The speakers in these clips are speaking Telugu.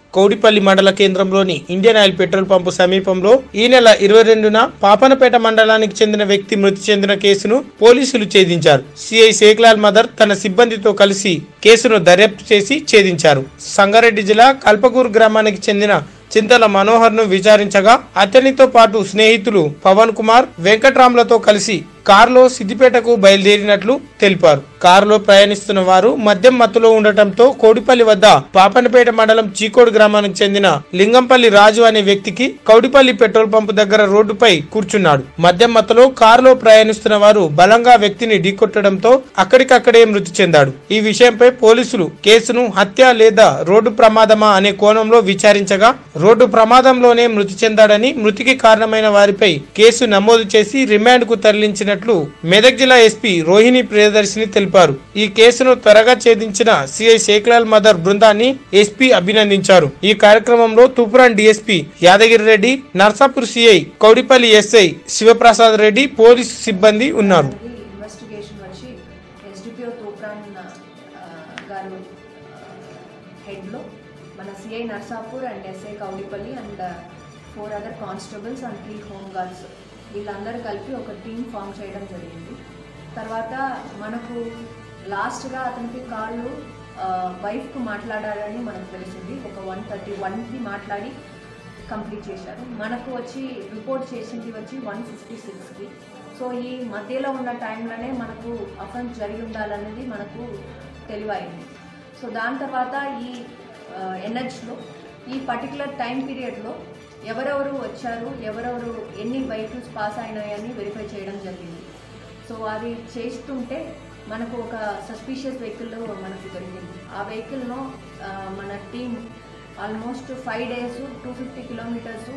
కౌడిపల్లి మండల కేంద్రంలోని ఇండియన్ ఆయిల్ పెట్రోల్ పంపు సమీపంలో ఈ నెల ఇరవై రెండున పాపనపేట మండలానికి చెందిన వ్యక్తి మృతి చెందిన కేసును పోలీసులు ఛేదించారు సిఐ శేఖ్లాల్ మదర్ తన సిబ్బందితో కలిసి కేసును దర్యాప్తు చేసి ఛేదించారు సంగారెడ్డి జిల్లా కల్పకూరు గ్రామానికి చెందిన చింతల మనోహర్ ను విచారించగా అతనితో పాటు స్నేహితులు పవన్ కుమార్ వెంకట్రామ్లతో కలిసి కారులో సిద్దిపేటకు బయలుదేరినట్లు తెలిపారు కారులో ప్రయాణిస్తున్న వారు మద్యం మత్తులో ఉండటంతో కోడిపల్లి వద్ద పాపనపేట మండలం చీకోడు గ్రామానికి చెందిన లింగంపల్లి రాజు అనే వ్యక్తికి కౌడిపల్లి పెట్రోల్ పంపు దగ్గర రోడ్డుపై కూర్చున్నాడు మద్యం మత్తులో కారులో ప్రయాణిస్తున్న వారు బలంగా వ్యక్తిని ఢీకొట్టడంతో అక్కడికక్కడే మృతి చెందాడు ఈ విషయంపై పోలీసులు కేసును హత్య లేదా రోడ్డు ప్రమాదమా అనే కోణంలో విచారించగా రోడ్డు ప్రమాదంలోనే మృతి చెందాడని మృతికి కారణమైన వారిపై కేసు నమోదు చేసి రిమాండ్ కు తరలించినట్లు మెదక్ జిల్లా ఎస్పీ రోహిణి ప్రియదర్శిని తెలిపారు ఈ కేసును త్వరగా ఛేదించిన సిఐ శేఖలాల్ మదర్ బృందాన్ని ఎస్పీ అభినందించారు ఈ కార్యక్రమంలో Toopran DSP Yadagiri Reddy Narsapur CI Kowdipally SI Shivaprasad Reddy police సిబ్బంది ఉన్నారు అనేది ఇన్వెస్టిగేషన్ వచ్చి ఎస్డిపిఓ తూప్రాన్ ఆ, గారు హెడ్లో మన CI Narsapur and SI Kowdipally and four other constables and three home guards వీళ్ళందరూ కలిపి ఒక టీం ఫామ్ చేయడం జరిగింది తర్వాత మనకు లాస్ట్గా అతనికి కాళ్ళు వైఫ్కు మాట్లాడాలని మనకు తెలిసింది ఒక వన్ థర్టీ వన్కి మాట్లాడి కంప్లీట్ చేశారు మనకు వచ్చి రిపోర్ట్ చేసింది వచ్చి వన్ ఫిఫ్టీ సిక్స్కి సో ఈ మధ్యలో ఉన్న టైంలోనే మనకు అఫెన్స్ జరిగి ఉండాలనేది మనకు తెలివైంది సో దాని తర్వాత ఈ ఎన్హెచ్లో ఈ పర్టికులర్ టైం పీరియడ్లో ఎవరెవరు వచ్చారు ఎవరెవరు ఎన్ని వెహికల్స్ పాస్ అయినాయని వెరిఫై చేయడం జరిగింది సో అది చేస్తుంటే మనకు ఒక సస్పీషియస్ వెహికల్ మనకు దొరికింది ఆ వెహికల్ను మన team almost five days two fifty kilometres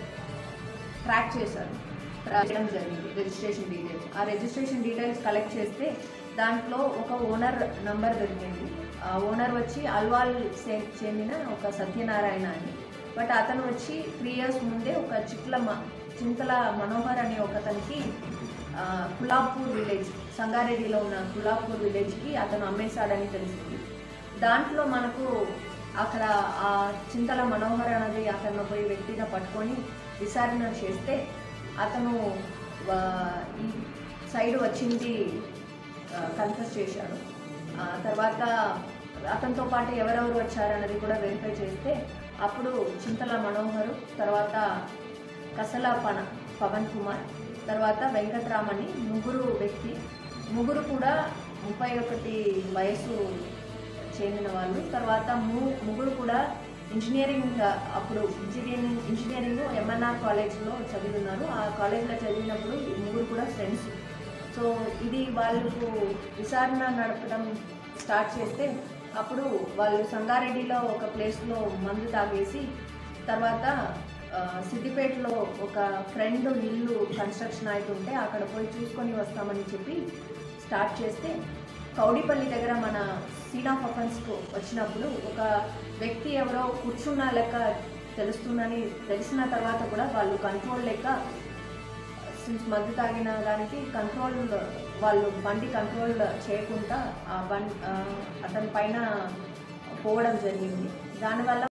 track చేశారు ట్రాక్ చేయడం జరిగింది రిజిస్ట్రేషన్ డీటెయిల్స్ ఆ రిజిస్ట్రేషన్ డీటెయిల్స్ కలెక్ట్ చేస్తే దాంట్లో ఒక ఓనర్ నంబర్ దొరికింది ఆ ఓనర్ వచ్చి అల్వాల్ సే- చెందిన ఒక సత్యనారాయణ అని బట్ అతను వచ్చి త్రీ ఇయర్స్ ముందే ఒక చిట్ల మ చింతల మనోహర్ అనే ఒకతనికి ఆ, కులాపూర్ విలేజ్ సంగారెడ్డిలో ఉన్న కులాపూర్ విలేజ్కి అతను అమ్మేశాడని తెలిసింది దాంట్లో మనకు అక్కడ ఆ చింతల మనోహర్ అనేది అతను పోయి వ్యక్తిగా పట్టుకొని విచారణ చేస్తే అతను ఆ, ఈ సైడ్ వచ్చింది కన్ఫెస్ చేశాడు ఆ తర్వాత అతనితో పాటు ఎవరెవరు వచ్చారన్నది కూడా వెరిఫై చేస్తే అప్పుడు చింతల మనోహరు తర్వాత కసల పన పవన్ కుమార్ తర్వాత వెంకట్రామని ముగ్గురు వ్యక్తి ముగ్గురు కూడా ముప్పై ఒకటి వయసు చెందిన వాళ్ళు తర్వాత ము ముగ్గురు కూడా ఇంజనీరింగ్ అప్పుడు ఇంజనీరింగ్ ఇంజనీరింగ్ ఎంఎన్ఆర్ కాలేజ్లో చదివినారు ఆ కాలేజ్లో చదివినప్పుడు ఈ ముగ్గురు కూడా ఫ్రెండ్స్ సో ఇది వాళ్ళకు విచారణ నడపడం స్టార్ట్ చేస్తే అప్పుడు వాళ్ళు సంగారెడ్డిలో ఒక ప్లేస్లో మందు తాగేసి తర్వాత ఆ, సిద్దిపేటలో ఒక ఫ్రెండ్ ఇల్లు కన్స్ట్రక్షన్ అవుతుంటే అక్కడ పోయి చూసుకొని వస్తామని చెప్పి స్టార్ట్ చేస్తే కౌడిపల్లి దగ్గర మన సీన్ ఆఫ్ అఫెన్స్కు వచ్చినప్పుడు ఒక వ్యక్తి ఎవరో కూర్చున్న లెక్క తెలుస్తుందని తెలిసిన తర్వాత కూడా వాళ్ళు కంట్రోల్ లేక సిన్స్ మద్దు తాగిన దానికి కంట్రోల్ వాళ్ళు బండి కంట్రోల్ చేయకుండా ఆ బండి అతని పైన పోవడం జరిగింది దానివల్ల